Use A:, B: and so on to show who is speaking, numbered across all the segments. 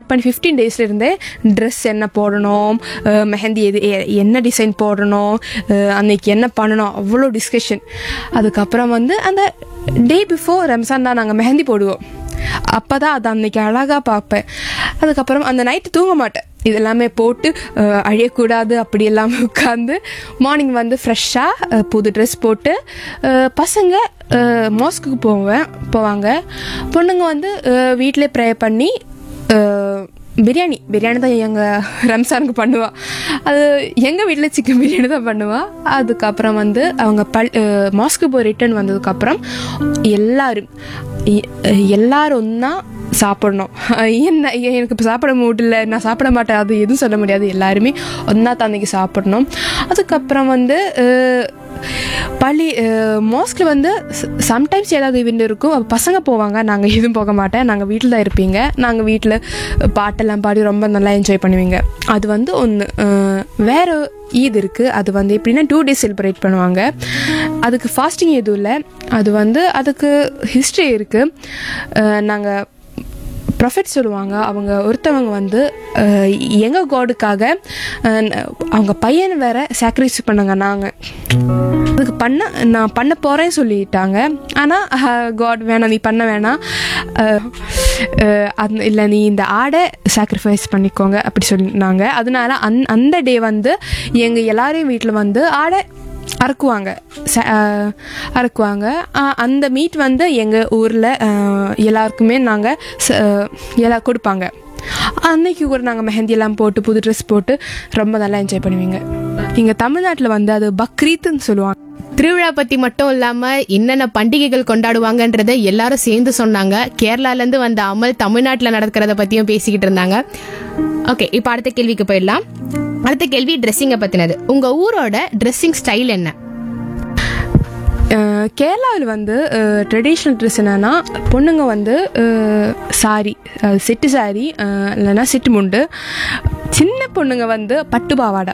A: start பண்ணி fifteen டேஸ்லேருந்தே dress என்ன போடணும் அஹ் மெஹந்தி எது எ- என்ன டிசைன் போடணும் அஹ் அன்னைக்கு என்ன பண்ணணும் அவ்வளோ டிஸ்கஷன் அதுக்கப்புறம் வந்து அந்த டே பிஃபோர் ரம்சான் தான் நாங்கள் மெஹந்தி போடுவோம் அப்போ தான் அது அன்னைக்கு அழகாக பார்ப்பேன் அதுக்கப்புறம் அந்த நைட்டு தூங்க மாட்டேன் இதெல்லாமே போட்டு அஹ், அழியக்கூடாது அப்படி எல்லாமே உட்காந்து மார்னிங் வந்து ஃப்ரெஷ்ஷாக புது ட்ரெஸ் போட்டு அஹ், பசங்க மாஸ்க்கு போவேன் போவாங்க பொண்ணுங்க வந்து வீட்டிலே ப்ரே பண்ணி அஹ், பிரியாணி பிரியாணி தான் எங்கள் ரம்சானுக்கு பண்ணுவா அது எங்கள் வீட்டில் சிக்கன் பிரியாணி தான் பண்ணுவா அதுக்கப்புறம் வந்து அவங்க பல் மாஸ்க்கு போய் ரிட்டர்ன் வந்ததுக்கப்புறம் எல்லாரும் எ- எல்லாரும் ஒன்றா சாப்பிடணும் என்ன எனக்கு இப்போ சாப்பிட முடியல நான் சாப்பிட மாட்டேன் அது எதுவும் சொல்ல முடியாது எல்லாருமே ஒன்றா தந்தைக்கு சாப்பிடணும் அதுக்கப்புறம் வந்து அஹ், பள்ளி மோஸ்ட்லி வந்து சம்டைம்ஸ் ஏதாவது இவெண்ட் இருக்கும் அப்ப பசங்க போவாங்க நாங்கள் எதுவும் போக மாட்டேன் நாங்கள் வீட்டில் தான் இருப்பீங்க நாங்கள் வீட்டில் பாட்டெல்லாம் பாடி ரொம்ப நல்லா என்ஜாய் பண்ணுவீங்க அது வந்து ஒன்று வேறு ஈத் இருக்குது அது வந்து எப்படின்னா டூ டேஸ் செலிப்ரேட் பண்ணுவாங்க அதுக்கு ஃபாஸ்டிங் எதுவும் இல்லை அது வந்து அதுக்கு ஹிஸ்ட்ரி இருக்குது நாங்கள் ப்ரொஃபெட் சொல்லுவாங்க அவங்க ஒருத்தவங்க வந்து அஹ், எங்க காடுக்காக அஹ், அவங்க பையன் வேற சாக்ரிஃபைஸ் பண்ணாங்க நாங்கள் அதுக்கு பண்ண நான் பண்ண போகிறேன்னு சொல்லிட்டாங்க ஆனால் காட் வேணாம் நீ பண்ண வேணாம் அஹ், அஹ், அந்த இல்லை நீ இந்த ஆடை சாக்ரிஃபைஸ் பண்ணிக்கோங்க அப்படி சொன்னாங்க அதனால அந் அந்த டே வந்து எங்கள் எல்லாரையும் வீட்டில் வந்து ஆடை அறுக்குவாங்க ச- அஹ், அறுக்குவாங்க அஹ், அந்த மீட் வந்து எங்கள் ஊரில் எல்லாருக்குமே நாங்கள் எல்லாம் கொடுப்பாங்க அன்னைக்கு கூட நாங்கள் மெஹந்தி எல்லாம் போட்டு புது ட்ரெஸ் போட்டு ரொம்ப நல்லா என்ஜாய் பண்ணுவீங்க இங்கே தமிழ்நாட்டில் வந்து அது பக்ரீத்துன்னு சொல்லுவாங்க
B: திருவிழா பத்தி மட்டும் இல்லாம என்னென்ன பண்டிகைகள் கொண்டாடுவாங்கன்றத எல்லாரும் சேர்ந்து சொன்னாங்க கேரளால இருந்து வந்த அமல் தமிழ்நாட்டுல நடக்கிறத பத்தியும் பேசிக்கிட்டு இருந்தாங்க ஓகே இப்போ அடுத்த கேள்விக்கு போயிடலாம் அடுத்த கேள்வி ட்ரெஸ்ஸிங்கை பத்தினது உங்க ஊரோட ட்ரெஸ்ஸிங் ஸ்டைல் என்ன
A: கேரளாவில் வந்து ட்ரெடிஷ்னல் ட்ரெஸ் என்னன்னா பொண்ணுங்க வந்து சாரி செட்டு சாரி இல்லைன்னா செட்டு முண்டு சின்ன பொண்ணுங்க வந்து பட்டு பாவாடை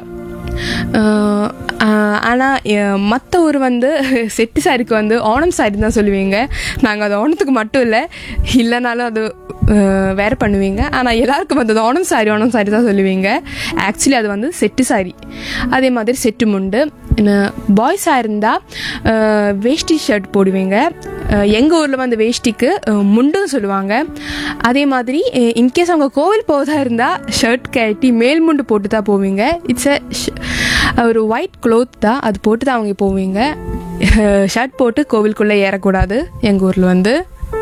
A: ஆனால் மற்ற ஊர் வந்து செட்டு சாரிக்கு வந்து ஓணம் சாரி தான் சொல்லுவீங்க நாங்கள் அது ஓணத்துக்கு மட்டும் இல்லை இல்லைனாலும் அது அஹ், வேற பண்ணுவீங்க ஆனால் எல்லாருக்கும் வந்து அது ஓணம் சாரி ஓணம் சாரி தான் சொல்லுவீங்க ஆக்சுவலி அது வந்து செட்டு சாரி அதே மாதிரி செட்டு முண்டு பாய்ஸாக இருந்தால் வேஷ்டி ஷர்ட் போடுவீங்க எங்கள் ஊரில் வந்து வேஷ்டிக்கு அஹ், முண்டுன்னு சொல்லுவாங்க அதே மாதிரி இன்கேஸ் அவங்க கோவில் போவதா இருந்தால் ஷர்ட் கட்டி மேல் முண்டு போட்டு தான் போவீங்க இட்ஸ் அ ஒரு ஒயிட் க்ளோத் தான் அது போட்டு தான் அவங்க போவீங்க ஷர்ட் போட்டு கோவிலுக்குள்ளே ஏறக்கூடாது எங்கள் ஊரில் வந்து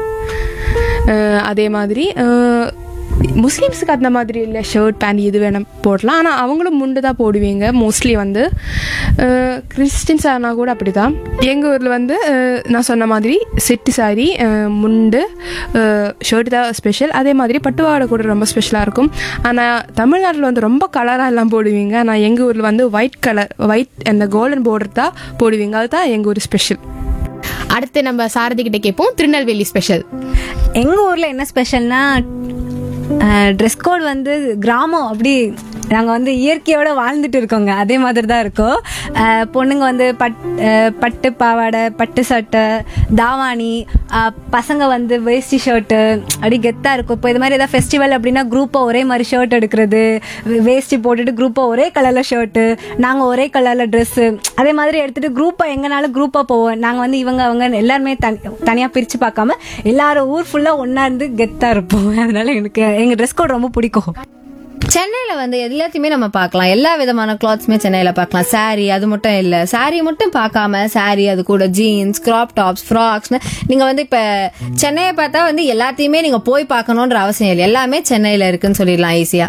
A: அஹ், அதே மாதிரி அஹ், முஸ்லீம்ஸுக்கு அந்த மாதிரி இல்லை ஷர்ட் பேண்ட் இது வேணும் போடலாம் ஆனால் அவங்களும் முண்டு தான் போடுவீங்க மோஸ்ட்லி வந்து கிறிஸ்டின்ஸ் ஆனால் கூட அப்படி தான் எங்கள் ஊரில் வந்து அஹ், நான் சொன்ன மாதிரி செட்டு சாரி அஹ், முண்டு ஷர்ட் தான் ஸ்பெஷல் அதே மாதிரி பட்டுவாடை கூட ரொம்ப ஸ்பெஷலாக இருக்கும் ஆனால் தமிழ்நாட்டில் வந்து ரொம்ப கலராக எல்லாம் போடுவீங்க ஆனால் எங்கள் ஊரில் வந்து ஒயிட் கலர் ஒயிட் அந்த கோல்டன் border தான் போடுவீங்க அதுதான் எங்கள் ஊர் ஸ்பெஷல்
B: அடுத்து நம்ம சாரதி கிட்ட கேட்போம் திருநெல்வேலி ஸ்பெஷல்
C: எங்க ஊர்ல என்ன ஸ்பெஷல்னா ட்ரெஸ் கோட் வந்து கிராமம் அப்படி நாங்க வந்து இயற்கையோட வாழ்ந்துட்டு இருக்கோங்க அதே மாதிரி தான் இருக்கோம் அஹ், பொண்ணுங்க வந்து பட் அஹ், பட்டு பாவாடை பட்டு சட்டை தாவாணி அஹ், பசங்க வந்து வேஷ்டி ஷர்ட்டு அப்படி கெத்தா இருக்கும் இப்போ இது மாதிரி ஏதாவது ஃபெஸ்டிவல் அப்படின்னா குரூப்பாக ஒரே மாதிரி ஷர்ட் எடுக்கிறது வே- வேஷ்டி போட்டுட்டு குரூப்பாக ஒரே கலர்ல ஷர்ட்டு நாங்கள் ஒரே கலர்ல ட்ரெஸ்ஸு அதே மாதிரி எடுத்துட்டு குரூப்பாக எங்கனாலும் குரூப்பாக போவோம் நாங்கள் வந்து இவங்க அவங்க எல்லாருமே தனி தனியாக பிரித்து பார்க்காம எல்லாரும் ஊர் ஃபுல்லாக ஒன்றா இருந்து கெத்தாக இருப்போம் அதனால எனக்கு எங்கள் ட்ரெஸ் கோட் ரொம்ப பிடிக்கும்
D: சென்னையில வந்து எல்லாத்தையுமே நம்ம பார்க்கலாம் எல்லா விதமான கிளாத்ஸுமே சென்னையில பார்க்கலாம் saree அது மட்டும் இல்ல saree மட்டும் பார்க்காம saree அது கூட ஜீன்ஸ் கிராப் டாப்ஸ் ஃப்ராக்ஸ்னு நீங்க வந்து இப்ப சென்னையை பார்த்தா வந்து எல்லாத்தையுமே நீங்க போய் பார்க்கணுன்ற அவசியம் இல்லை எல்லாமே சென்னையில இருக்குன்னு சொல்லிடலாம் ஈஸியா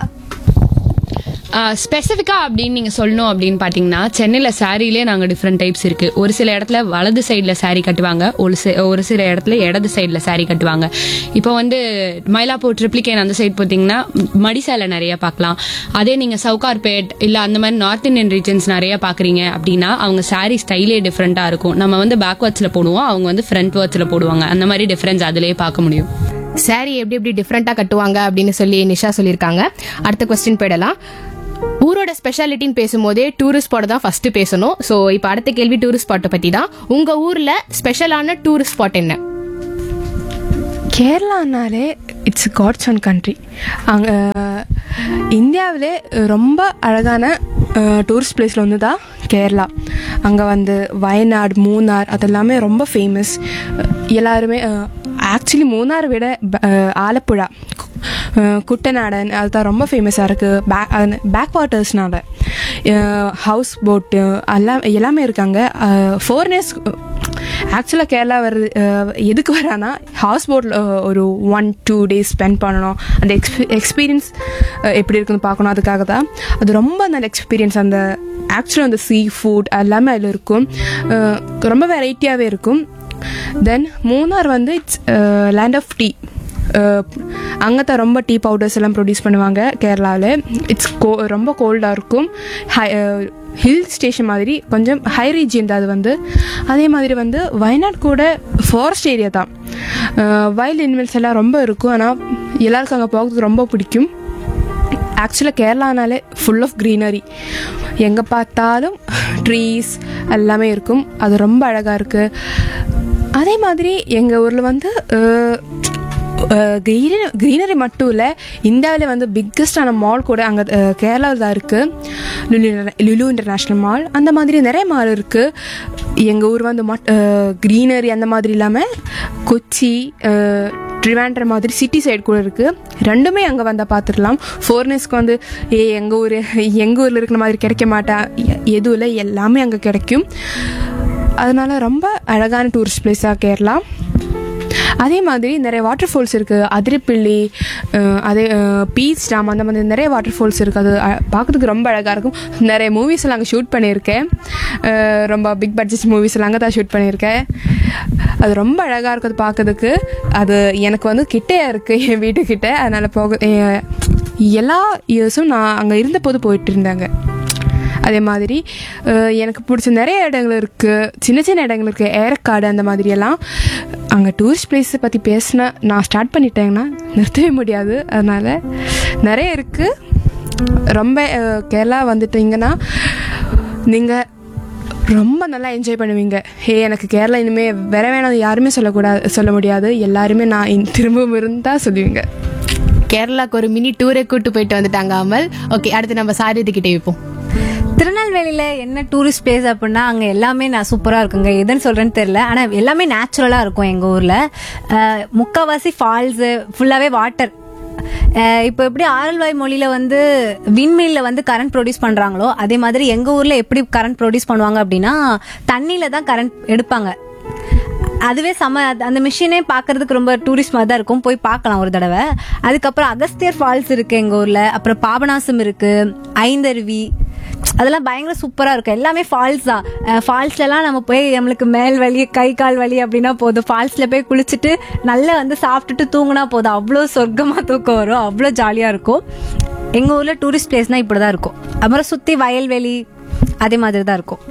E: ஸ்பெசிஃபிக்காக அப்படின்னு நீங்கள் சொல்லணும் அப்படின்னு பார்த்தீங்கன்னா சென்னையில் சாரிலே நாங்கள் டிஃப்ரெண்ட் டைப்ஸ் இருக்குது ஒரு சில இடத்துல வலது சைடில் saree கட்டுவாங்க ஒரு சி ஒரு சில இடத்துல இடது சைடில் saree கட்டுவாங்க இப்போ வந்து மயிலாப்பூர் ட்ரிப்ளிகேன் அந்த சைடு பார்த்தீங்கன்னா மடி சேலை நிறைய பார்க்கலாம் அதே நீங்கள் சவுகார்பேட் இல்லை அந்த மாதிரி நார்த் இந்தியன் ரீஜன்ஸ் நிறைய பார்க்குறீங்க அப்படின்னா அவங்க saree ஸ்டைலே டிஃப்ரெண்ட்டாக இருக்கும் நம்ம வந்து பேக்வர்ட்ஸில் போடுவோம் அவங்க வந்து ஃப்ரண்ட் வேர்ட்ஸில் போடுவாங்க அந்த மாதிரி டிஃப்ரென்ஸ் அதிலேயே பார்க்க முடியும்
B: saree எப்படி எப்படி டிஃப்ரெண்டா கட்டுவாங்க அப்படின்னு சொல்லி நிஷா சொல்லியிருக்காங்க அடுத்த கொஸ்டின் போயிடலாம் ஊரோட ஸ்பெஷாலிட்டின்னு பேசும்போதே டூரிஸ்ட் ஸ்பாட் தான் ஃபர்ஸ்ட் பேசணும் ஸோ இப்போ அடுத்த கேள்வி டூரிஸ்ட் ஸ்பாட்டை பத்தி தான் உங்க ஊர்ல ஸ்பெஷலான டூரிஸ்ட் ஸ்பாட் என்ன
A: கேரளானாலே இட்ஸ் காட்ஸ் அண்ட் கண்ட்ரி அங்கே இந்தியாவிலே ரொம்ப அழகான டூரிஸ்ட் பிளேஸில் ஒன்று தான் கேரளா அங்கே வந்து வயநாடு மூணார் அதெல்லாமே ரொம்ப ஃபேமஸ் எல்லாருமே ஆக்சுவலி மூணாரை விட ப- அஹ், ஆலப்புழா அஹ், குட்டநாடன் அதுதான் ரொம்ப ஃபேமஸாக இருக்குது பேக் பேக் வாட்டர்ஸ்னால ஹவுஸ் போட்டு எல்லாம் எல்லாமே இருக்காங்க ஃபோர்னர்ஸ் ஆக்சுவலாக கேரளா வருது அஹ், எதுக்கு வரானா ஹவுஸ் போட்டில் ஒரு ஒன் டூ டேஸ் ஸ்பெண்ட் பண்ணணும் அந்த எக்ஸ்பீ எக்ஸ்பீரியன்ஸ் எப்படி இருக்குன்னு பார்க்கணும் அதுக்காக தான் அது ரொம்ப நல்ல எக்ஸ்பீரியன்ஸ் அந்த ஆக்சுவலாக அந்த சீ ஃபுட் எல்லாமே அதில் இருக்கும் அஹ், ரொம்ப வெரைட்டியாகவே இருக்கும் தென் மூணார் வந்து இட்ஸ் லேண்ட் ஆஃப் டீ அங்கே தான் ரொம்ப டீ பவுடர்ஸ் எல்லாம் ப்ரொடியூஸ் பண்ணுவாங்க கேரளாவில் இட்ஸ் கோ ரொம்ப கோல்டாக இருக்கும் ஹை ஹில் ஸ்டேஷன் மாதிரி கொஞ்சம் ஹை ரீஜியன் தான் அது வந்து அதே மாதிரி வந்து வயநாடு கூட ஃபாரஸ்ட் ஏரியா தான் வைல்ட் அனிமல்ஸ் எல்லாம் ரொம்ப இருக்கும் ஆனால் எல்லாருக்கும் அங்கே போகிறதுக்கு ரொம்ப பிடிக்கும் ஆக்சுவலாக கேரளானாலே ஃபுல் ஆஃப் க்ரீனரி எங்கே பார்த்தாலும் ட்ரீஸ் எல்லாமே இருக்கும் அது ரொம்ப அழகாக இருக்குது அதே மாதிரி எங்கள் ஊரில் வந்து க்ரீனரி க்ரீனரி மட்டும் இல்லை இந்தியாவில் வந்து பிக்கஸ்டான மால் கூட அங்கே கேரளாவில் தான் இருக்குது லுலு லுலு இன்டர்நேஷ்னல் மால் அந்த மாதிரி நிறைய மால் இருக்குது எங்கள் ஊர் வந்து மட் க்ரீனரி அந்த மாதிரி இல்லாமல் கொச்சி அஹ், ட்ரிவாண்ட்ரம் மாதிரி சிட்டி சைடு கூட இருக்குது ரெண்டுமே அங்கே வந்தால் பார்த்துடலாம் ஃபோர்னர்ஸ்க்கு வந்து ஏ எங்கள் ஊர் எங்கள் ஊரில் இருக்கிற மாதிரி கிடைக்க மாட்டா எ- எதுவும் இல்லை எல்லாமே அங்கே கிடைக்கும் அதனால ரொம்ப அழகான டூரிஸ்ட் பிளேஸாக கேரளா அதே மாதிரி நிறைய வாட்டர் ஃபால்ஸ் இருக்குது அதிரப்பள்ளி அஹ், அதே பீச் டேம் அந்த மாதிரி நிறைய வாட்டர் ஃபால்ஸ் இருக்குது அது அ- பார்க்கறதுக்கு ரொம்ப அழகாக இருக்கும் நிறைய மூவிஸ் எல்லாம் அங்கே ஷூட் பண்ணியிருக்கேன் அஹ், ரொம்ப பிக் பட்ஜெட் மூவிஸ் எல்லாம் அங்கே தான் ஷூட் பண்ணியிருக்கேன் அது ரொம்ப அழகாக இருக்குது பார்க்கறதுக்கு அது எனக்கு வந்து கிட்டையாக இருக்குது என் வீட்டுக்கிட்ட அதனால் போக எ- எல்லா இயர்ஸும் நான் அங்கே இருந்தபோது போயிட்டு இருந்தாங்க அதே மாதிரி அஹ், எனக்கு பிடிச்ச நிறைய இடங்கள் இருக்குது சின்ன சின்ன இடங்கள் இருக்குது ஏரக்காடு அந்த மாதிரியெல்லாம் அங்கே டூரிஸ்ட் பிளேஸை பற்றி பேசின நான் ஸ்டார்ட் பண்ணிட்டேங்கன்னா நிறுத்தவே முடியாது அதனால் நிறைய இருக்குது ரொம்ப அஹ், கேரளா வந்துட்டீங்கன்னா நீங்கள் ரொம்ப நல்லா என்ஜாய் பண்ணுவீங்க ஹே எனக்கு கேரளா இனிமேல் வர வேணாம் யாருமே சொல்லக்கூடாது சொல்ல முடியாது எல்லாருமே நான் இன் திரும்பவும் இருந்தால் சொல்லுவீங்க
B: கேரளாக்கு ஒரு மினி டூரை கூட்டு போயிட்டு வந்துட்டாங்க அமல் ஓகே அடுத்து நம்ம சாரதி கிட்டே வைப்போம்
C: திருநெல்வேலியில என்ன டூரிஸ்ட் பிளேஸ் அப்படின்னா அங்க எல்லாமே நான் சூப்பரா இருக்குங்க எதுன்னு சொல்றேன்னு தெரியல ஆனா எல்லாமே நேச்சுரலா இருக்கும் எங்க ஊர்ல அஹ், முக்காவாசி ஃபால்ஸ் ஃபுல்லாவே வாட்டர் இப்போ எப்படி ஆரல்வாய் மொழியில வந்து விண்மில்ல வந்து கரண்ட் ப்ரொடியூஸ் பண்றாங்களோ அதே மாதிரி எங்க ஊர்ல எப்படி கரண்ட் ப்ரொடியூஸ் பண்ணுவாங்க அப்படின்னா தண்ணியில தான் கரண்ட் எடுப்பாங்க அதுவே செம அது- அந்த மிஷினே பார்க்கிறதுக்கு ரொம்ப டூரிஸ்ட் மாதிரி தான் இருக்கும் போய் பார்க்கலாம் ஒரு தடவை அதுக்கப்புறம் அகஸ்தியர் ஃபால்ஸ் இருக்கு எங்க ஊர்ல அப்புறம் பாபநாசம் இருக்கு ஐந்தருவி அதெல்லாம் பயங்கர சூப்பரா இருக்கும் எல்லாமே ஃபால்ஸ் தான் ஃபால்ஸ்ல எல்லாம் நம்ம போய் நம்மளுக்கு மேல் வலி கை கால் வலி அப்படின்னா போதும் ஃபால்ஸ்ல போய் குளிச்சுட்டு நல்லா வந்து சாப்பிட்டுட்டு தூங்கினா போதும் அவ்வளோ சொர்க்கமா தூக்கம் வரும் அவ்வளோ ஜாலியா இருக்கும் எங்க ஊர்ல டூரிஸ்ட் பிளேஸ்னா இப்படிதான் இருக்கும் அப்புறம் சுத்தி வயல்வெளி அதே மாதிரி தான் இருக்கும்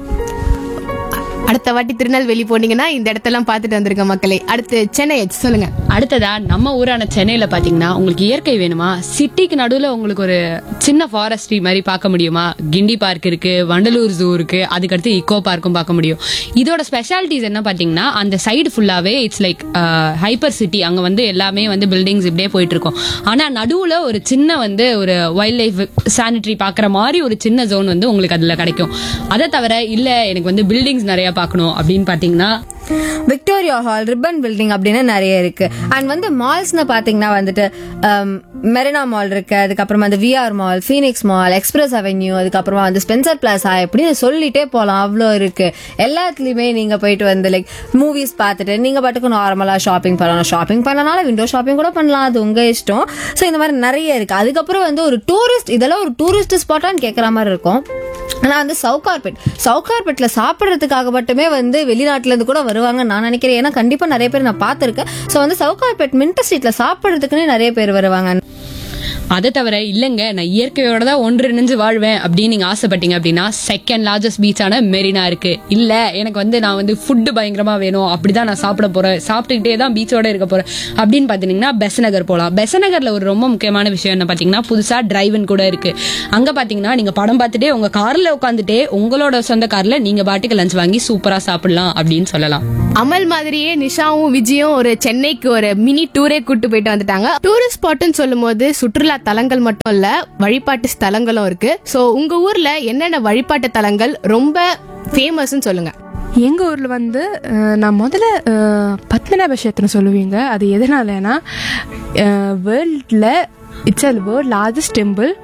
B: அடுத்த வாட்டி திருநெல்வேலி போனீங்கன்னா இந்த இடத்தெல்லாம் பார்த்துட்டு வந்திருக்க மக்களே அடுத்து சென்னை சொல்லுங்க
E: அடுத்ததா நம்ம ஊரான சென்னையில பாத்தீங்கன்னா உங்களுக்கு இயற்கை வேணுமா சிட்டிக்கு நடுவுல உங்களுக்கு ஒரு சின்ன ஃபாரஸ்ட்ரி மாதிரி பார்க்க முடியுமா கிண்டி பார்க் இருக்கு வண்டலூர் ஜூ இருக்கு அதுக்கடுத்து இக்கோ பார்க்கும் பார்க்க முடியும் இதோட ஸ்பெஷாலிட்டிஸ் என்ன பாத்தீங்கன்னா அந்த சைடு ஃபுல்லாவே இட்ஸ் லைக் ஹைப்பர் சிட்டி அங்க வந்து எல்லாமே வந்து பில்டிங்ஸ் இப்படியே போயிட்டு இருக்கும் ஆனா நடுவுல ஒரு சின்ன வந்து ஒரு வைல்ட் லைஃப் சானிட்டரி பாக்குற மாதிரி ஒரு சின்ன ஜோன் வந்து உங்களுக்கு அதுல கிடைக்கும் அதை தவிர இல்ல எனக்கு வந்து பில்டிங்ஸ் நிறைய பார்க்கணும் அப்படின்னு பாத்தீங்கன்னா
D: விக்டோரியா ஹால் ரிப்பன் பில்டிங் அப்படின்னு நிறைய இருக்கு அண்ட் வந்து மால்ஸ்னு பாத்தீங்கன்னா வந்துட்டு மெரினா மால் இருக்கு அதுக்கப்புறமா வந்து VR mall Phoenix mall Express Avenue அதுக்கப்புறமா வந்து ஸ்பென்சர் பிளாசா எப்படின்னு சொல்லிட்டே போகலாம் அவ்வளோ இருக்கு எல்லாத்துலயுமே நீங்க போயிட்டு வந்து லைக் மூவிஸ் பார்த்துட்டு நீங்க பாட்டுக்கு நார்மலா ஷாப்பிங் பண்ணலாம் ஷாப்பிங் பண்ணனால விண்டோ ஷாப்பிங் கூட பண்ணலாம் அது உங்க இஷ்டம் ஸோ இந்த மாதிரி நிறைய இருக்கு அதுக்கப்புறம் வந்து ஒரு டூரிஸ்ட் இதெல்லாம் ஒரு டூரிஸ்ட் ஸ்பாட்டான்னு கேட்குற மாதிரி இருக்கும் ஆனா வந்து சவுகார்பேட் சவுகார்பேட்ல சாப்பிடுறதுக்காக மட்டுமே வந்து வெளிநாட்டுல இருந்து கூட வருவாங்க நான் நினைக்கிறேன் ஏன்னா கண்டிப்பா நிறைய பேர் நான் பார்த்திருக்கேன் சோ வந்து சவுகார்பேட் மின்ட் ஸ்ட்ரீட்ல சாப்பிடுறதுக்குன்னே நிறைய பேர் வருவாங்க
E: அதை தவிர இல்லைங்க நான் இயற்கையோட தான் ஒன்றிணைஞ்சு வாழ்வேன் அப்படின்னு நீங்க ஆசைப்பட்டீங்க அப்படின்னா செகண்ட் லார்ஜஸ்ட் பீச்சான மெரினா இருக்கு இல்ல எனக்கு வந்து நான் வந்து ஃபுட்டு பயங்கரமா வேணும் அப்படிதான் நான் சாப்பிட போறேன் சாப்பிட்டுக்கிட்டே தான் பீச்சோட இருக்க போறேன் அப்படின்னு பாத்தீங்கன்னா பெசநகர் போலாம் பெசநகர்ல ஒரு ரொம்ப முக்கியமான விஷயம் என்ன பாத்தீங்கன்னா புதுசா டிரைவன் கூட இருக்கு அங்க பாத்தீங்கன்னா நீங்க படம் பார்த்துட்டே உங்க கார்ல உட்காந்துட்டே உங்களோட சொந்த கார்ல நீங்க பாட்டுக்கு லஞ்ச் வாங்கி சூப்பரா சாப்பிடலாம் அப்படின்னு சொல்லலாம்
B: அமல் மாதிரியே நிஷாவும் விஜயும் ஒரு சென்னைக்கு ஒரு மினி டூரே கூட்டு போயிட்டு வந்துட்டாங்க டூரிஸ்ட் ஸ்பாட்னு சொல்லும்போது சுற்றுலா தலங்கள் மட்டும் இல்ல வழிபாட்டு ஸ்தலங்களும் இருக்கு சோ உங்க ஊர்ல என்னென்ன வழிபாட்டு தலங்கள் ரொம்ப ஃபேமஸ்னு சொல்லுங்க
A: எங்கள் ஊரில் வந்து அஹ், நான் முதல்ல அஹ், பத்மநாப கஷேத்திரம் சொல்லுவீங்க அது எதனாலனா வேர்ல்டில் it's a world largest temple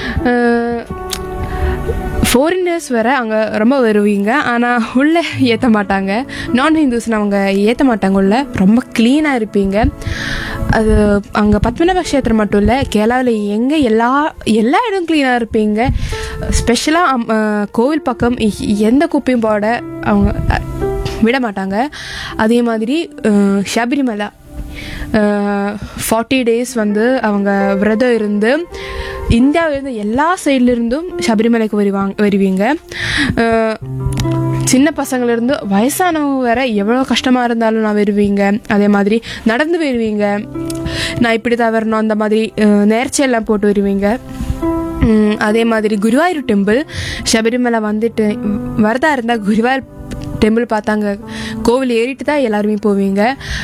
A: foreigners வேற அங்கே ரொம்ப வருவீங்க ஆனால் உள்ளே ஏற்ற மாட்டாங்க நான் ஹிந்துஸ்னு அவங்க ஏற்ற மாட்டாங்க உள்ள ரொம்ப க்ளீனாக இருப்பீங்க அது அங்கே பத்மநாப கஷேத்திரம் மட்டும் இல்லை கேரளாவில் எங்கே எல்லா எல்லா இடம் க்ளீனாக இருப்பீங்க ஸ்பெஷலாக கோவில் பக்கம் எ- எந்த குப்பையும் போட அவங்க அஹ், விட மாட்டாங்க அதே மாதிரி அஹ், சபரிமலை ஃபார்ட்டி டேஸ் வந்து அவங்க விரதம் இருந்து இந்தியாவிலேருந்து எல்லா சைட்லேருந்தும் சபரிமலைக்கு வருவாங்க வருவீங்க அஹ், சின்ன பசங்கள்லேருந்து வயசானவங்க வேற எவ்வளோ கஷ்டமாக இருந்தாலும் நான் வருவீங்க அதே மாதிரி நடந்து வருவீங்க நான் இப்படி தான் வரணும் அந்த மாதிரி அஹ், நேர்ச்சையெல்லாம் போட்டு வருவீங்க உம், அதே மாதிரி குருவாயூர் டெம்பிள் சபரிமலை வந்துட்டு வரதா இருந்தால் குருவாயூர் டெம்பிள் பார்த்தாங்க கோவில் ஏறிட்டு தான் எல்லாருமே போவீங்க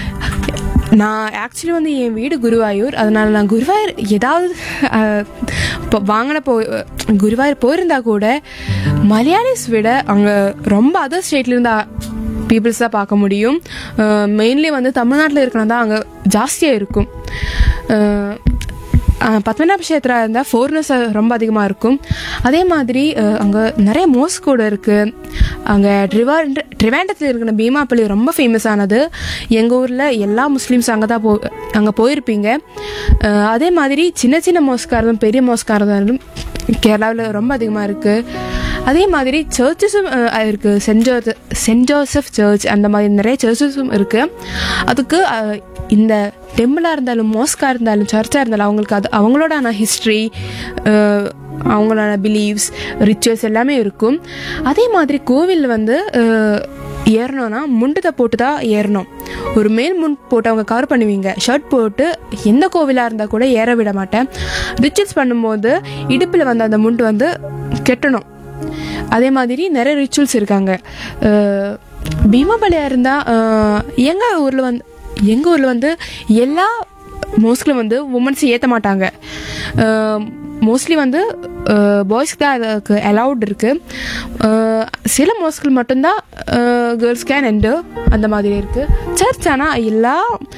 A: நான் ஆக்சுவலி வந்து என் வீடு குருவாயூர் அதனால நான் குருவாயூர் ஏதாவது அஹ், இப்போ வாங்கின போ குருவாயூர் போயிருந்தா கூட மலையாளிஸ் விட அங்கே ரொம்ப அதர் ஸ்டேட்லேருந்து பீப்புள்ஸ் தான் பார்க்க முடியும் மெயின்லி வந்து தமிழ்நாட்டில் இருக்கணும் தான் அங்கே ஜாஸ்தியாக இருக்கும் அஹ், அஹ், பத்மநாப கஷேத்ரா இருந்தால் ஃபோர்னஸ் ரொம்ப அதிகமாக இருக்கும் அதே மாதிரி அங்கே நிறைய மோஸ் கூட இருக்குது அங்கே ட்ரிவாண்ட் ட்ரிவாண்டத்தில் இருக்கிற பீமாப்பள்ளி ரொம்ப ஃபேமஸ் ஆனது எங்கள் ஊரில் எல்லா முஸ்லீம்ஸ் அங்கே தான் போ அங்கே போயிருப்பீங்க அஹ், அதே மாதிரி சின்ன சின்ன மோஸ்காக இருந்தாலும் பெரிய மோஸ்காக இருந்தாலும் கேரளாவில் ரொம்ப அதிகமாக இருக்குது அதே மாதிரி சர்ச்சஸும் இருக்குது Saint Joseph Saint Joseph church அந்த மாதிரி நிறைய சர்ச்சஸும் இருக்குது அதுக்கு அஹ், இந்த டெம்பிளாக இருந்தாலும் மோஸ்காக இருந்தாலும் சர்ச்சாக இருந்தாலும் அவங்களுக்கு அது அவங்களோட ஹிஸ்ட்ரி அவங்களோட பிலீவ்ஸ் ரிச்சுவல்ஸ் எல்லாமே இருக்கும் அதே மாதிரி கோவில் வந்து அஹ், ஏறணும்னா முண்டத்தை போட்டு தான் ஏறணும் ஒரு மேல் முன் போட்டு அவங்க கவர் பண்ணுவீங்க ஷர்ட் போட்டு எந்த கோவிலாக இருந்தால் கூட ஏற விட மாட்டேன் ரிச்சுவல்ஸ் பண்ணும்போது இடுப்பில் வந்து அந்த முண்டு வந்து கெட்டணும் அதே மாதிரி நிறைய ரிச்சுவல்ஸ் இருக்காங்க அஹ், பீமாபலியாக இருந்தால் எங்கள் ஊரில் வந்து எங்கள் ஊரில் வந்து எல்லா மோஸ்ட்லும் வந்து உமன்ஸ் ஏற்ற மாட்டாங்க மோஸ்ட்லி வந்து பாய்ஸ்க்கு தான் அதுக்கு அலவுட் இருக்குது சில மோஸ்கில் மட்டும்தான் கேர்ள்ஸ் கேன் எண்டு அந்த மாதிரி இருக்குது சர்ச் ஆனால் எல்லா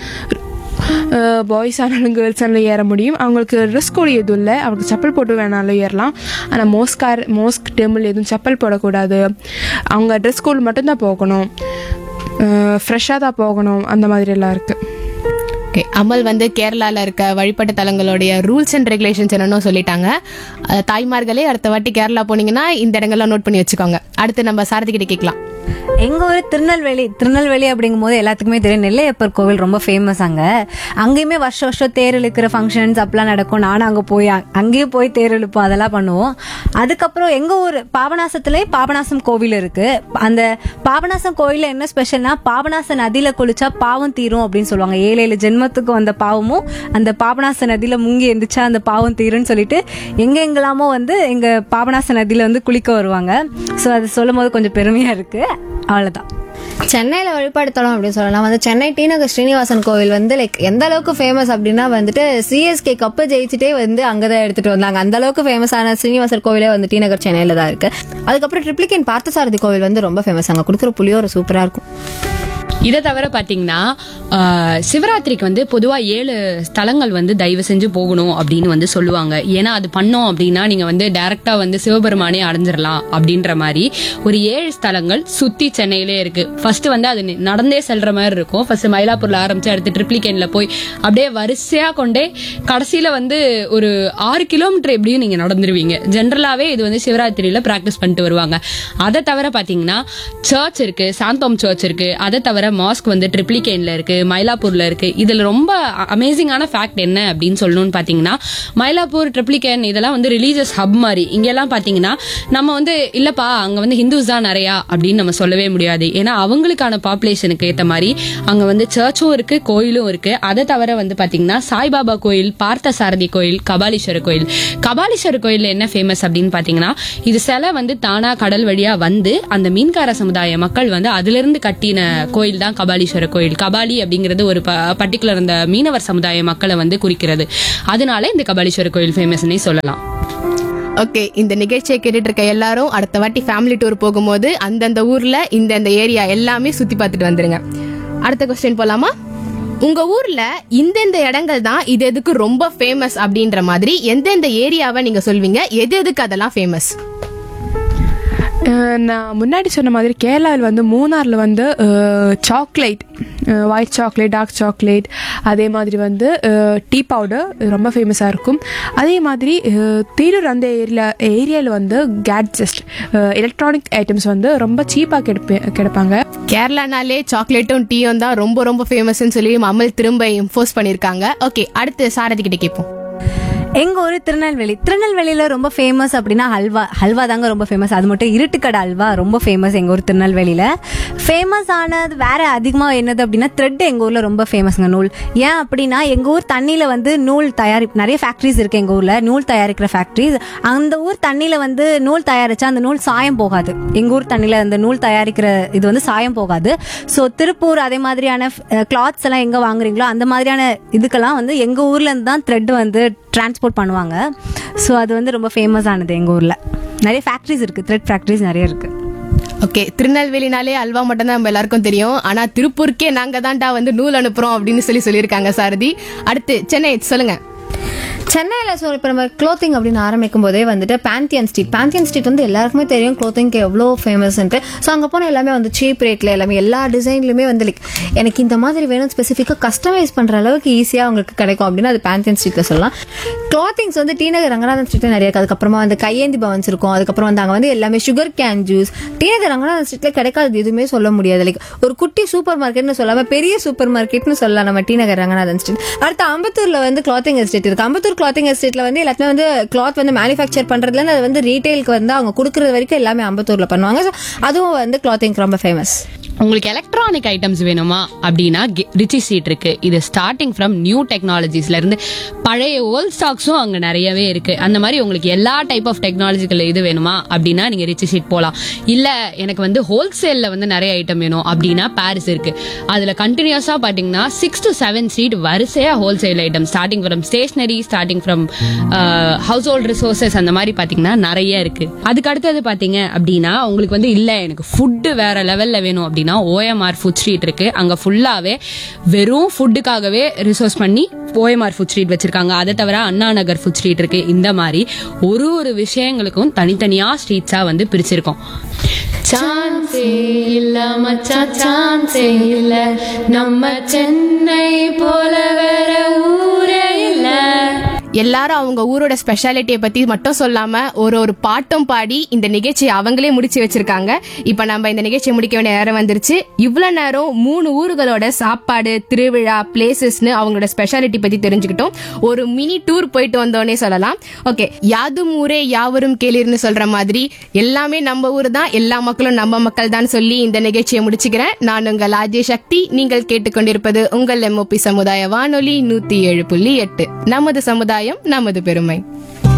A: பாய்ஸ் ஆனாலும் கேர்ள்ஸ் ஆனாலும் ஏற முடியும் அவங்களுக்கு ட்ரெஸ் கோடு எதுவும் இல்லை அவங்களுக்கு செப்பல் போட்டு வேணாலும் ஏறலாம் ஆனால் மோஸ்கார் மோஸ்க் டெம்பிள் எதுவும் செப்பல் போடக்கூடாது அவங்க ட்ரெஸ் கோடு மட்டும்தான் போகணும் ஃப்ரெஷ்ஷாக தான் போகணும் அந்த மாதிரி எல்லாம் இருக்குது
B: ஓகே அமல் வந்து கேரளால இருக்க வழிபாட்டு தலங்களுடைய ரூல்ஸ் அண்ட் ரெகுலேஷன்ஸ் என்னன்னு சொல்லிட்டாங்க அஹ், தாய்மார்களே அடுத்த வாட்டி கேரளா போனீங்கன்னா இந்த இடங்கள்லாம் நோட் பண்ணி வச்சுக்கோங்க அடுத்து நம்ம சாரதி கிட்ட கேட்கலாம்
C: எங்க ஊர் திருநெல்வேலி திருநெல்வேலி அப்படிங்கும் போது எல்லாத்துக்குமே தெரியும் நெல்லையப்பர் கோவில் ரொம்ப ஃபேமஸ் அங்க அங்கேயுமே வருஷம் வருஷம் தேர் இழுக்கிற ஃபங்க்ஷன்ஸ் அப்படிலாம் நடக்கும் நானும் அங்க போய் அ- அங்கேயும் போய் தேர் இழுப்போம் அதெல்லாம் பண்ணுவோம் அதுக்கப்புறம் எங்க ஊர் பாபநாசத்திலே பாபநாசம் கோவில் இருக்கு அந்த பாபநாசம் கோயில்ல என்ன ஸ்பெஷல்னா பாபநாச நதியில குளிச்சா பாவம் தீரும் அப்படின்னு சொல்லுவாங்க ஏழு ஏழு ஜென்மத்துக்கு வந்த பாவமும் அந்த பாபநாச நதியில முங்கி எந்திரிச்சா அந்த பாவம் தீரும்னு சொல்லிட்டு எங்க எங்கெல்லாமோ வந்து எங்க பாபநாச நதியில வந்து குளிக்க வருவாங்க ஸோ அது சொல்லும் போது கொஞ்சம் பெருமையா இருக்கு அவ்வளவுதான்
D: சென்னையில வழிபாடு தலம் அப்படின்னு சொல்லலாம் வந்து சென்னை டி நகர் ஸ்ரீனிவாசன் கோவில் வந்து லைக் எந்த அளவுக்கு ஃபேமஸ் அப்படின்னா வந்துட்டு சிஎஸ்கே கப்பு ஜெயிச்சுட்டே வந்து அங்கதான் எடுத்துட்டு வந்தாங்க அந்த அளவுக்கு ஃபேமஸான ஸ்ரீனிவாசர் கோவிலே வந்து டி நகர் சென்னையில தான் இருக்கு அதுக்கப்புறம் ட்ரிப்ளிகேன் பார்த்தசாரதி கோவில் வந்து ரொம்ப ஃபேமஸ் அங்க கொடுக்குற புளியோர சூப்பரா இருக்கும்
E: இதை தவிர பாத்தீங்கன்னா ஆஹ், சிவராத்திரிக்கு வந்து பொதுவா ஏழு ஸ்தலங்கள் வந்து தயவு செஞ்சு போகணும் அப்படின்னு வந்து சொல்லுவாங்க ஏன்னா அது பண்ணோம் அப்படின்னா நீங்க வந்து டைரக்டா வந்து சிவபெருமானே அடைஞ்சிடலாம் அப்படின்ற மாதிரி ஒரு ஏழு ஸ்தலங்கள் சுத்தி சென்னையிலே இருக்கு ஃபர்ஸ்ட் வந்து அது நி- நடந்தே செல்ற மாதிரி இருக்கும் ஃபர்ஸ்ட் மயிலாப்பூர்ல ஆரம்பிச்சு அடுத்து ட்ரிப்ளிகேன்ல போய் அப்படியே வரிசையா கொண்டே கடைசியில வந்து ஒரு ஆறு கிலோமீட்டர் எப்படியும் நீங்க நடந்துருவீங்க ஜென்ரலாவே இது வந்து சிவராத்திரியில பிராக்டிஸ் பண்ணிட்டு வருவாங்க அதை தவிர பாத்தீங்கன்னா சர்ச் இருக்கு சாந்தோம் சர்ச் இருக்கு அதை தவிர தவிர மாஸ்க் வந்து ட்ரிப்ளிகேன்ல இருக்கு மயிலாப்பூர்ல இருக்கு இதுல ரொம்ப அமேசிங்கான ஃபேக்ட் என்ன அப்படின்னு சொல்லணும்னு பாத்தீங்கன்னா மயிலாப்பூர் ட்ரிப்ளிகேன் இதெல்லாம் வந்து ரிலீஜியஸ் ஹப் மாதிரி இங்கெல்லாம் பாத்தீங்கன்னா நம்ம வந்து இல்லப்பா அங்க வந்து ஹிந்துஸ் தான் நிறையா அப்படின்னு நம்ம சொல்லவே முடியாது ஏன்னா அவங்களுக்கான பாப்புலேஷனுக்கு ஏத்த மாதிரி அங்க வந்து சர்ச்சும் இருக்கு கோயிலும் இருக்கு அதை தவிர வந்து பாத்தீங்கன்னா சாய்பாபா கோயில் பார்த்த சாரதி கோயில் கபாலீஸ்வரர் கோயில் கபாலீஸ்வரர் கோயில்ல என்ன ஃபேமஸ் அப்படின்னு பாத்தீங்கன்னா இது சிலை வந்து தானா கடல் வழியா வந்து அந்த மீன்கார சமுதாய மக்கள் வந்து அதுல இருந்து கட்டின கோயில் தான் கபாலீஸ்வரர் கோயில் கபாலி அப்படிங்கிறது ஒரு பர்டிகுலர் அந்த மீனவர் சமுதாய மக்களை வந்து குறிக்கிறது அதனால இந்த கபாலீஸ்வரர் கோயில் ஃபேமஸ்னே சொல்லலாம்
B: ஓகே இந்த நிகழ்ச்சியை கேட்டுட்டு இருக்க எல்லாரும் அடுத்த வாட்டி ஃபேமிலி டூர் போகும்போது அந்தந்த ஊர்ல இந்தந்த ஏரியா எல்லாமே சுத்தி பார்த்துட்டு வந்துருங்க அடுத்த கொஸ்டின் போலாமா உங்க ஊர்ல இந்தெந்த இடங்கள் தான் இது எதுக்கு ரொம்ப ஃபேமஸ் அப்படின்ற மாதிரி எந்தெந்த ஏரியாவை நீங்க சொல்வீங்க எது எதுக்கு அதெல்லாம் ஃபேமஸ்
A: அஹ் நான் முன்னாடி சொன்ன மாதிரி கேரளாவில் வந்து மூணாரில் வந்து chocolate white chocolate dark chocolate அதே மாதிரி வந்து டீ பவுடர் ரொம்ப ஃபேமஸாக இருக்கும் அதே மாதிரி அஹ், தேரூர் அந்த ஏரியா ஏரியாவில் வந்து கேட்ஜஸ்ட் எலக்ட்ரானிக் ஐட்டம்ஸ் வந்து ரொம்ப சீப்பாக கிடைப்பே கிடைப்பாங்க
B: கேரளானாலே சாக்லேட்டும் டீயும் தான் ரொம்ப ரொம்ப ஃபேமஸ்னு சொல்லி அமல் திரும்ப இன்ஃபோர்ஸ் பண்ணிருக்காங்க ஓகே அடுத்து சாரதி கிட்ட கேட்போம்
C: எங்க ஊர் திருநெல்வேலி திருநெல்வேலியில ரொம்ப ஃபேமஸ் அப்படின்னா ஹல்வா ஹல்வா தாங்க ரொம்ப ஃபேமஸ் அது மட்டும் இருட்டுக்கடை அல்வா ரொம்ப ஃபேமஸ் எங்க ஊர் திருநெல்வேலியில ஃபேமஸ் ஆனது வேற அதிகமா என்னது அப்படின்னா த்ரெட் எங்க ஊர்ல ரொம்ப ஃபேமஸ்ங்க நூல் ஏன் அப்படின்னா எங்க ஊர் தண்ணியில வந்து நூல் தயாரிப்பு நிறைய ஃபேக்டரிஸ் இருக்கு எங்க ஊர்ல நூல் தயாரிக்கிற ஃபேக்டரிஸ் அந்த ஊர் தண்ணியில வந்து நூல் தயாரிச்சா அந்த நூல் சாயம் போகாது எங்க ஊர் தண்ணியில அந்த நூல் தயாரிக்கிற இது வந்து சாயம் போகாது ஸோ திருப்பூர் அதே மாதிரியான கிளாத்ஸ் எல்லாம் எங்க வாங்குறீங்களோ அந்த மாதிரியான இதுக்கெல்லாம் வந்து எங்க ஊர்ல இருந்து தான் த்ரெட் வந்து டிரான்ஸ்போர்ட் பண்ணுவாங்க ஸோ அது வந்து ரொம்ப ஃபேமஸ் ஆனது எங்கள் ஊரில் நிறைய ஃபேக்ட்ரிஸ் இருக்குது த்ரெட் ஃபேக்ட்ரிஸ் நிறைய இருக்குது
B: ஓகே திருநெல்வேலினாலே அல்வா மட்டும் தான் நம்ம எல்லாருக்கும் தெரியும் ஆனா திருப்பூருக்கே நாங்க தான்டா வந்து நூல் அனுப்புறோம் அப்படின்னு சொல்லி சொல்லியிருக்காங்க சாரதி அடுத்து சென்னை சொல்லுங்க
D: சென்னையில் ஸோ இப்போ நம்ம க்ளோத்திங் அப்படின்னு ஆரம்பிக்கும் போதே வந்துட்டு பேந்தியன் ஸ்ட்ரீட் பேந்தியன் ஸ்ட்ரீட் வந்து எல்லாருக்குமே தெரியும் க்ளோத்திங்க்கு எவ்வளோ ஃபேமஸ்ன்ட்டு ஸோ அங்கே போனால் எல்லாமே வந்து சீப் ரேட்டில் எல்லாமே எல்லா டிசைன்லையுமே வந்து லைக் எனக்கு இந்த மாதிரி வேணும் ஸ்பெசிஃபிக்காக கஸ்டமைஸ் பண்ணுற அளவுக்கு ஈஸியாக உங்களுக்கு கிடைக்கும் அப்படின்னு அது பேந்தியன் ஸ்ட்ரீட்டில் சொல்லலாம் க்ளாத்திங்ஸ் வந்து டி நகர் ரங்கநாதன் ஸ்ட்ரீட்டில் நிறைய இருக்கு அதுக்கப்புறமா வந்து கையேந்தி பவன்ஸ் இருக்கும் அதுக்கப்புறம் வந்து அங்கே வந்து எல்லாமே sugar cane juice T Nagar Ranganathan ஸ்ட்ரீட்டில் கிடைக்காது எதுவுமே சொல்ல முடியாது லைக் ஒரு குட்டி சூப்பர் மார்க்கெட்னு சொல்லாம பெரிய சூப்பர் மார்க்கெட்னு சொல்லலாம் நம்ம டி நகர் ரங்கநாதன் ஸ்ட்ரீட் அடுத்து அம்பத்தூர்ல வந்து கிளாத்திங் எஸ்டேட் இருக்கு அம்பத்தூர் கிளாத்திங் எஸ்டேட்ல வந்து எல்லாத்துமே வந்து கிளாத் வந்து மேனுஃபேக்சர் பண்றதுல இருந்து அது வந்து ரீட்டைலுக்கு வந்து அவங்க கொடுக்கறது வரைக்கும் எல்லாமே அம்பத்தூர்ல பண்ணுவாங்க So, அதுவும் வந்து கிளாத்திங் ரொம்ப ஃபேமஸ்
E: உங்களுக்கு எலக்ட்ரானிக் ஐட்டம்ஸ் வேணுமா அப்படின்னா ரிச்சி சீட் இருக்கு இது ஸ்டார்டிங் ஃப்ரம் நியூ டெக்னாலஜிஸ்ல இருந்து பழைய ஓல்ட் ஸ்டாக்ஸும் அங்க நிறையவே இருக்கு அந்த மாதிரி உங்களுக்கு எல்லா டைப் ஆஃப் டெக்னாலஜிக்கல் இது வேணுமா அப்படின்னா நீங்க ரிச்சி சீட் போலாம் இல்ல எனக்கு வந்து ஹோல்சேல்ல வந்து நிறைய ஐட்டம் வேணும் அப்படின்னா பாரிஸ் இருக்கு அதுல கண்டினியூஸா பாத்தீங்கன்னா சிக்ஸ் டு செவன் சீட் வரிசையா wholesale item starting from stationery starting from household resources அந்த மாதிரி பாத்தீங்கன்னா நிறைய இருக்கு அதுக்கு அடுத்தது பாத்தீங்க அப்படின்னா உங்களுக்கு வந்து இல்ல எனக்கு ஃபுட்டு வேற லெவல்ல வேணும் அப்படின்னா ஓஎம்ஆர் ஃபுட் ஸ்ட்ரீட் இருக்கு அங்க ஃபுல்லாவே வெறும் ஃபுட்டுக்காகவே ரிசோர்ஸ் பண்ணி ஓஎம்ஆர் ஃபுட் ஸ்ட்ரீட் வச்சிருக்காங்க அதை தவிர அண்ணா நகர் ஃபுட் ஸ்ட்ரீட் இருக்கு இந்த மாதிரி ஒரு ஒரு விஷயங்களுக்கும் தனித்தனியா ஸ்ட்ரீட்ஸா வந்து பிரிச்சிருக்கோம் சான்ஸே இல்ல மச்சான் சான்ஸே இல்ல நம்ம சென்னை போல வேற ஊரே இல்ல
B: எல்லாரும் அவங்க ஊரோட ஸ்பெஷாலிட்டியை பத்தி மட்டும் சொல்லாம ஒரு ஒரு பாட்டும் பாடி இந்த நிகழ்ச்சியை அவங்களே முடிச்சு வச்சிருக்காங்க இப்ப நம்ம இந்த நிகழ்ச்சியை முடிக்க வேண்டிய நேரம் வந்துருச்சு இவ்வளவு நேரம் மூணு ஊர்களோட சாப்பாடு திருவிழா பிளேசஸ்னு அவங்களோட ஸ்பெஷாலிட்டி பத்தி தெரிஞ்சுக்கிட்டோம் ஒரு மினி டூர் போயிட்டு வந்தோன்னே சொல்லலாம் ஓகே யாதும் ஊரே யாவரும் கேளிர்னு சொல்ற மாதிரி எல்லாமே நம்ம ஊர் தான் எல்லா மக்களும் நம்ம மக்கள் தான் சொல்லி இந்த நிகழ்ச்சியை முடிச்சுக்கிறேன் நான் உங்கள் ஆஜய் சக்தி நீங்கள் கேட்டுக்கொண்டிருப்பது உங்கள் எம்ஓபி சமுதாய வானொலி நூத்தி ஏழு புள்ளி எட்டு நமது சமுதாயம் நமது பெருமை